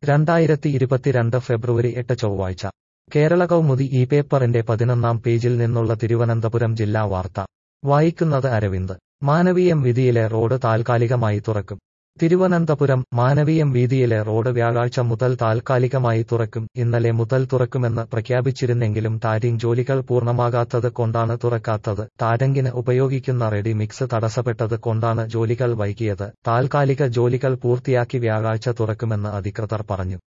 രണ്ടായിരത്തി ഇരുപത്തിരണ്ട് ഫെബ്രുവരി എട്ട് ചൊവ്വാഴ്ച കേരള കൗമുദി ഈ പേപ്പറിന്റെ പതിനൊന്നാം പേജിൽ നിന്നുള്ള തിരുവനന്തപുരം ജില്ലാ വാർത്ത വായിക്കുന്നത് അരവിന്ദ് മാനവീയം വീതിയിലെ റോഡ് താൽക്കാലികമായി തുറക്കും തിരുവനന്തപുരം മാനവീയം വീതിയിലെ റോഡ് വ്യാഴാഴ്ച മുതൽ താൽക്കാലികമായി തുറക്കും ഇന്നലെ മുതൽ തുറക്കുമെന്ന് പ്രഖ്യാപിച്ചിരുന്നെങ്കിലും ടാരിംഗ് ജോലികൾ പൂർണ്ണമാകാത്തത് കൊണ്ടാണ് തുറക്കാത്തത് ടാരങ്കിന് ഉപയോഗിക്കുന്ന റെഡി മിക്സ് തടസ്സപ്പെട്ടത് കൊണ്ടാണ് ജോലികൾ വൈകിയത് താൽക്കാലിക ജോലികൾ പൂർത്തിയാക്കി വ്യാഴാഴ്ച തുറക്കുമെന്ന് അധികൃതർ പറഞ്ഞു